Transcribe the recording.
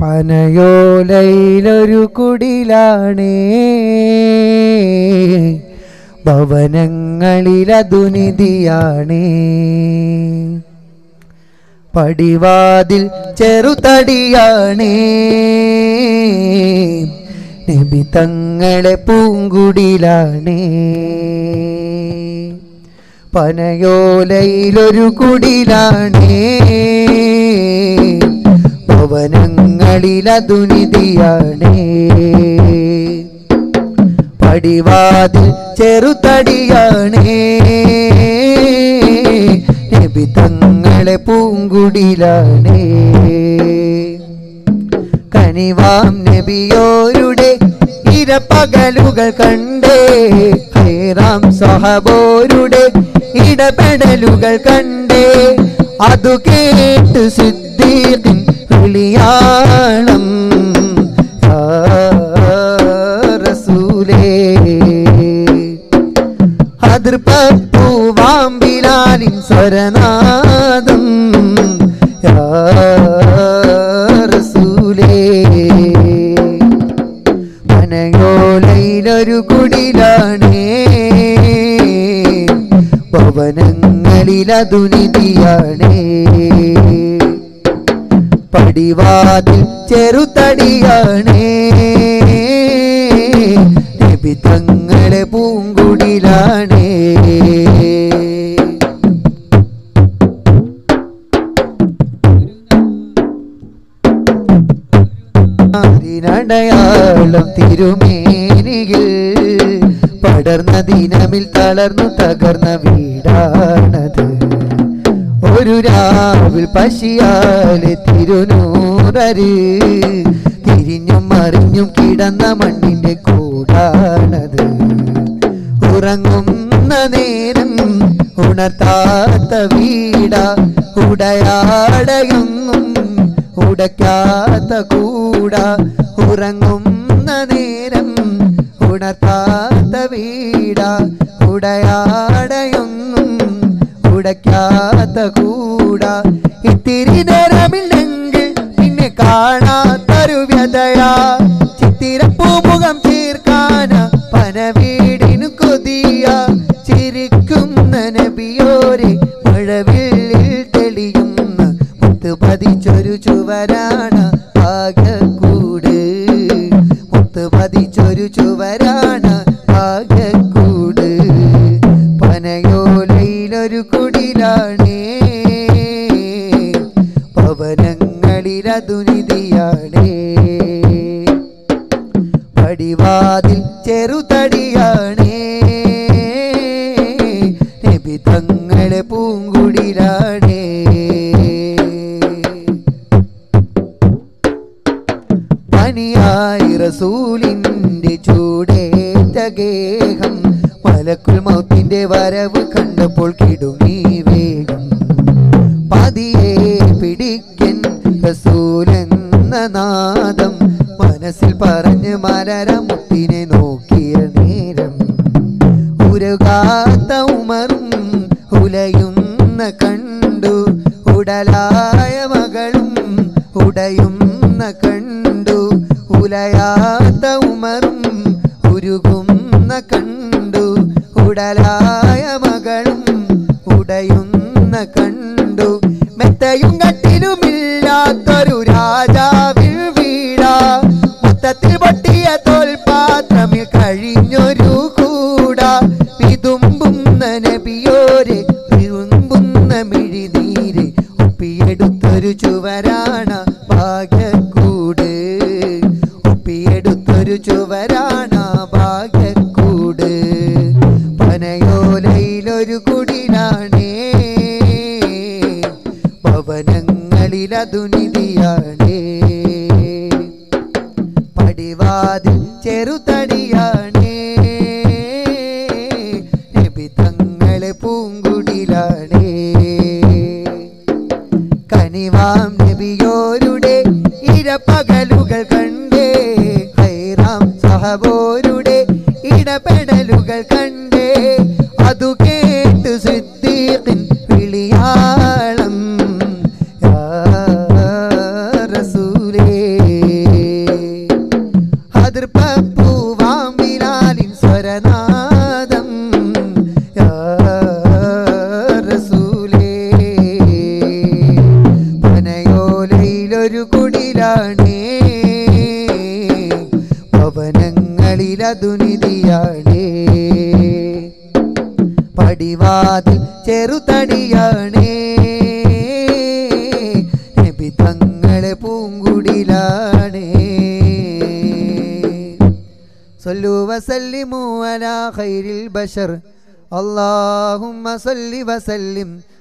പനയോലയിലൊരു കുടിലാണേ ഭവനങ്ങളിലതു നിധിയാണേ പടിവാതിൽ ചെറുതടിയാണേ നബി തങ്ങളെ പൂങ്കുടിലാണേ പനയോലയിലൊരു കുടിലാണേ ഭവനങ്ങളിലതു നിധിയാണേ പടിവാതിൽ ചെറുതടിയാണേ നബി തങ്ങളെ പൂങ്കുടിലാണേ കനിവാം നബിയോരുടെ ഇരപ്പകലുകൾ കണ്ടേ ഹൈറാം സഹബോരുടെ ഇടപെടലുകൾ കണ്ടേ അതു കേട്ട് സിദ്ദീഖിൻ വിളിയാളം യാ റസൂലേ അതിർപ്പൂവാമ്പിലാലിൻ സ്വരനാദം യാ റസൂലേ മനയോലയിലൊരു കുടിലാണേ ഭവനങ്ങളിലതു നിധിയാണേ പടിവാതിൽ ചെറുതടിയാണേ നബി തങ്ങളെ പൂങ്കുടിലാണേ അതിനടയാളം തിരുമേനിയിൽ പടർന്ന ദിനമിൽ തളർന്നു തകർന്ന വീടാണത് ഒരു രാവിൽ പശിയാലെ തിരുനൂറര് തിരിഞ്ഞും മറിഞ്ഞും കിടന്ന മണ്ണിന്റെ കൂടാണത് ഉറങ്ങുന്ന നേരം ഉണർത്താത്ത വീട ഉടയാടയൊന്നും ഉടയ്ക്കാത്ത കൂട ഉറങ്ങുന്ന നേരം ഉണർത്താത്ത വീട ഉടയാടയൊന്നും ഉടയ്ക്കാത്ത കൂട ഇത്തിരി നേരമില്ലെങ്കിൽ പിന്നെ കാണാത്തൊരു വ്യതയാ ചിത്തിരപ്പൂമുഖം ചേർക്കാന പനവീടിനു കൊതിയ ചിരിക്കുന്ന നബിയോരെ മഴവില്ലിൽ തെളിയുന്ന മുത്ത് പതിച്ചൊരു ചുവരാണ് ഭാഗ്യക്കൂട് മുത്ത് പതിച്ചൊരു ചുവരാണ് ഭാഗ്യക്കൂട് പനയോലയിലൊരു കുടിലാണേ ഭവനങ്ങളിലതു നിധിയാണേ പടിവാതിൽ ചെറുതടിയാണേ നബി തങ്ങളെ പൂങ്കുടിലാണേ പനിയായി റസൂലിന്റെ ചൂടേറ്റ ഗേഹം മലക്കുൽ മൗത്തിന്റെ വരവ് കണ്ടപ്പോൾ കിടുങ്ങി വേഗം പതിയെ പിടിക്കൻ റസൂലെന്ന നാദം മനസ്സിൽ പറഞ്ഞ് മലര മുത്തിനെ നോക്കിയ നേരം ഉരുകാത്ത ഉമറും ഉലയുന്ന കണ്ടു ഉടലായ മകളും ഉടയുന്ന കണ്ടു ഉലയാത്ത ഉമറും ഉരുകുന്ന കണ്ടു ഉടലായ മകളും ഉടയുന്ന കണ്ടു മെത്തയും കട്ടിലുമില്ലാത്തൊരു രാജാവിൽ വീടാ മൊത്തത്തിൽ പൊട്ടിയ തോൽപാത്രമിൽ കഴിഞ്ഞൊരു കൂട വിതുമ്പുന്ന നബിയോരെ വിരുമ്പുന്ന മിഴിനീര് ഒപ്പിയെടുത്തൊരു ചുവരാണ ഭാഗ്യക്കൂട് ഒപ്പിയെടുത്തൊരു ചുവരാണ ഭാഗ്യക്കൂട് പനയോലയിലൊരു കുടിലാണേ ഭവനങ്ങളിലതു നിധിയാണേ പടിവാതിൽ ചെറുതടിയാണേ നബി തങ്ങളെ പൂങ്കുടിലാണേ കനിവാം നബിയോരുടെ ഇരപ്പകലുകൾ കണ്ടേ ഹൈറാം സഹബോരുടെ ഇടപെടലുകൾ കണ്ടേ അതു കേട്ട് സിദ്ദീഖിൻ വിളിയാളം യാ റസൂലേ വീതിയാണേ പടിവാതിൽ ചെറുതടിയാണേ നബി തങ്ങളെ പൂങ്കുടിലാണേ صلوا وسلموا على خير البشر اللهم صل وسلم